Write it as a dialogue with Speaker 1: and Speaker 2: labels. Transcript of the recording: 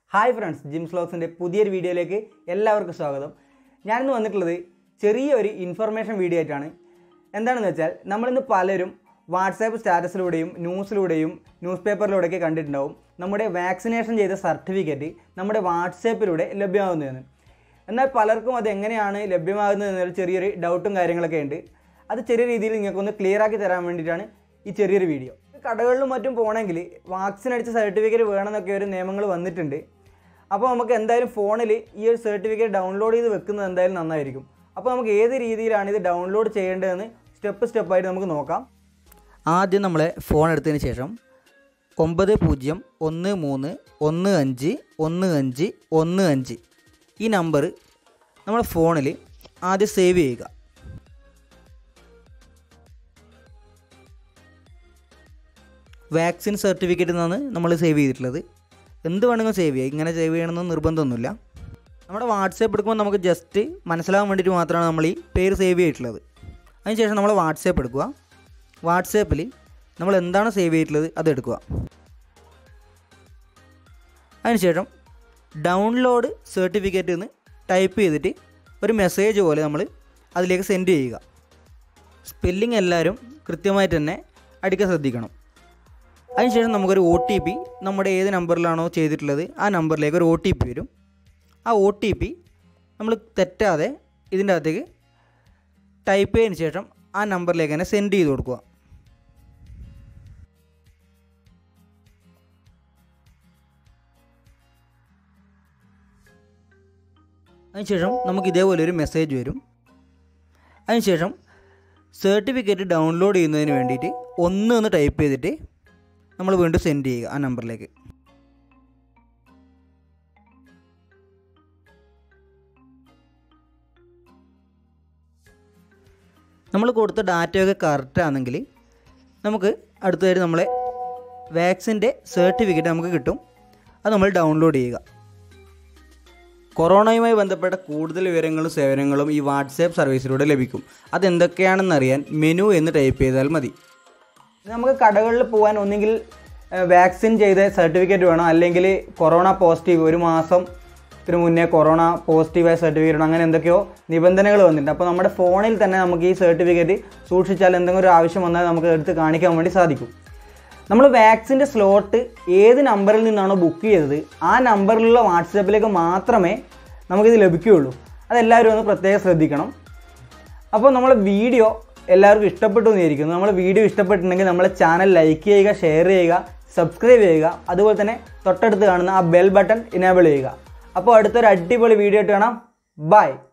Speaker 1: hi friends Jims വ്ലോഗ്സിൻ്റെ പുതിയൊരു വീഡിയോയിലേക്ക് എല്ലാവർക്കും സ്വാഗതം ഞാനിന്ന് വന്നിട്ടുള്ളത് ചെറിയൊരു ഇൻഫർമേഷൻ വീഡിയോ ആയിട്ടാണ് എന്താണെന്ന് വെച്ചാൽ നമ്മളിന്ന് പലരും വാട്സാപ്പ് സ്റ്റാറ്റസിലൂടെയും ന്യൂസിലൂടെയും ന്യൂസ് പേപ്പറിലൂടെയൊക്കെ കണ്ടിട്ടുണ്ടാവും നമ്മുടെ വാക്സിനേഷൻ ചെയ്ത സർട്ടിഫിക്കറ്റ് നമ്മുടെ വാട്സാപ്പിലൂടെ ലഭ്യമാകുന്നതെന്ന് എന്നാൽ പലർക്കും അത് എങ്ങനെയാണ് ലഭ്യമാകുന്നത് എന്നൊരു ചെറിയൊരു ഡൗട്ടും കാര്യങ്ങളൊക്കെ ഉണ്ട് അത് ചെറിയ രീതിയിൽ നിങ്ങൾക്കൊന്ന് ക്ലിയർ ആക്കി തരാൻ വേണ്ടിയിട്ടാണ് ഈ ചെറിയൊരു വീഡിയോ കടകളിലും മറ്റും പോകണമെങ്കിൽ വാക്സിൻ അടിച്ച സർട്ടിഫിക്കറ്റ് വേണമെന്നൊക്കെ ഒരു നിയമങ്ങൾ വന്നിട്ടുണ്ട് അപ്പോൾ നമുക്ക് എന്തായാലും ഫോണിൽ ഈ ഒരു സർട്ടിഫിക്കറ്റ് ഡൗൺലോഡ് ചെയ്ത് വെക്കുന്നത് എന്തായാലും നന്നായിരിക്കും അപ്പോൾ നമുക്ക് ഏത് രീതിയിലാണ് ഇത് ഡൗൺലോഡ് ചെയ്യേണ്ടതെന്ന് സ്റ്റെപ്പ് സ്റ്റെപ്പായിട്ട് നമുക്ക് നോക്കാം ആദ്യം നമ്മളെ ഫോൺ എടുത്തതിന് ശേഷം ഒമ്പത് പൂജ്യം ഒന്ന് മൂന്ന് ഒന്ന് അഞ്ച് ഒന്ന് അഞ്ച് ഒന്ന് അഞ്ച് ഈ നമ്പർ നമ്മുടെ ഫോണിൽ ആദ്യം സേവ് ചെയ്യുക വാക്സിൻ സർട്ടിഫിക്കറ്റ് എന്നാണ് നമ്മൾ സേവ് ചെയ്തിട്ടുള്ളത് എന്ത് വേണമെങ്കിലും സേവ് ചെയ്യുക ഇങ്ങനെ സേവ് ചെയ്യണമെന്ന് നിർബന്ധമൊന്നുമില്ല നമ്മുടെ വാട്സാപ്പ് എടുക്കുമ്പോൾ നമുക്ക് ജസ്റ്റ് മനസ്സിലാകാൻ വേണ്ടിയിട്ട് മാത്രമാണ് നമ്മൾ ഈ പേര് സേവ് ചെയ്തിട്ടുള്ളത് അതിനുശേഷം നമ്മൾ വാട്സാപ്പ് എടുക്കുക വാട്സാപ്പിൽ നമ്മൾ എന്താണ് സേവ് ചെയ്തിട്ടുള്ളത് അത് എടുക്കുക അതിനുശേഷം ഡൗൺലോഡ് സർട്ടിഫിക്കറ്റ് എന്ന് ടൈപ്പ് ചെയ്തിട്ട് ഒരു മെസ്സേജ് പോലെ നമ്മൾ അതിലേക്ക് സെൻഡ് ചെയ്യുക സ്പെല്ലിംഗ് എല്ലാവരും കൃത്യമായിട്ട് തന്നെ അടിക്കാൻ ശ്രദ്ധിക്കണം അതിനുശേഷം നമുക്കൊരു ഒ ടി പി നമ്മുടെ ഏത് നമ്പറിലാണോ ചെയ്തിട്ടുള്ളത് ആ നമ്പറിലേക്ക് ഒരു ഒ ടി പി വരും ആ ഒ ടി പി നമ്മൾ തെറ്റാതെ ഇതിൻ്റെ അകത്തേക്ക് ടൈപ്പ് ചെയ്തതിന് ശേഷം ആ നമ്പറിലേക്ക് തന്നെ സെൻഡ് ചെയ്ത് കൊടുക്കുക അതിനുശേഷം നമുക്ക് ഇതേപോലെ ഒരു മെസ്സേജ് വരും അതിനുശേഷം സർട്ടിഫിക്കറ്റ് ഡൗൺലോഡ് ചെയ്യുന്നതിന് വേണ്ടിയിട്ട് ഒന്ന് എന്ന് ടൈപ്പ് ചെയ്തിട്ട് നമ്മൾ വീണ്ടും സെൻഡ് ചെയ്യുക ആ നമ്പറിലേക്ക് നമ്മൾ കൊടുത്ത ഡാറ്റയൊക്കെ കറക്റ്റ് ആണെങ്കിൽ നമുക്ക് അടുത്തതായിട്ട് നമ്മളെ വാക്സിൻ്റെ സർട്ടിഫിക്കറ്റ് നമുക്ക് കിട്ടും അത് നമ്മൾ ഡൗൺലോഡ് ചെയ്യുക കൊറോണയുമായി ബന്ധപ്പെട്ട കൂടുതൽ വിവരങ്ങളും സേവനങ്ങളും ഈ വാട്സാപ്പ് സർവീസിലൂടെ ലഭിക്കും അതെന്തൊക്കെയാണെന്നറിയാൻ മെനു എന്ന് ടൈപ്പ് ചെയ്താൽ മതി നമുക്ക് കടകളിൽ പോകാൻ ഒന്നെങ്കിൽ വാക്സിൻ ചെയ്ത സർട്ടിഫിക്കറ്റ് വേണം അല്ലെങ്കിൽ കൊറോണ പോസിറ്റീവ് ഒരു മാസം ത്തിന് മുന്നേ കൊറോണ പോസിറ്റീവായ സർട്ടിഫിക്കറ്റ് വേണം അങ്ങനെ എന്തൊക്കെയോ നിബന്ധനകൾ വന്നിട്ടുണ്ട് അപ്പോൾ നമ്മുടെ ഫോണിൽ തന്നെ നമുക്ക് ഈ സർട്ടിഫിക്കറ്റ് സൂക്ഷിച്ചാൽ എന്തെങ്കിലും ഒരു ആവശ്യം വന്നാൽ നമുക്ക് എടുത്ത് കാണിക്കാൻ വേണ്ടി സാധിക്കും നമ്മൾ വാക്സിൻ്റെ സ്ലോട്ട് ഏത് നമ്പറിൽ നിന്നാണോ ബുക്ക് ചെയ്തത് ആ നമ്പറിലുള്ള വാട്സാപ്പിലേക്ക് മാത്രമേ നമുക്കിത് ലഭിക്കുകയുള്ളൂ അതെല്ലാവരും ഒന്ന് പ്രത്യേകം ശ്രദ്ധിക്കണം അപ്പോൾ നമ്മളെ വീഡിയോ എല്ലാവർക്കും ഇഷ്ടപ്പെട്ടു എന്ന് വിചാരിക്കുന്നു നമ്മളെ വീഡിയോ ഇഷ്ടപ്പെട്ടിട്ടുണ്ടെങ്കിൽ നമ്മളെ ചാനൽ ലൈക്ക് ചെയ്യുക ഷെയർ ചെയ്യുക സബ്സ്ക്രൈബ് ചെയ്യുക അതുപോലെ തന്നെ തൊട്ടടുത്ത് കാണുന്ന ആ ബെൽ ബട്ടൺ ഇനേബിൾ ചെയ്യുക അപ്പോൾ അടുത്തൊരു അടിപൊളി വീഡിയോ ആയിട്ട് കാണാം ബൈ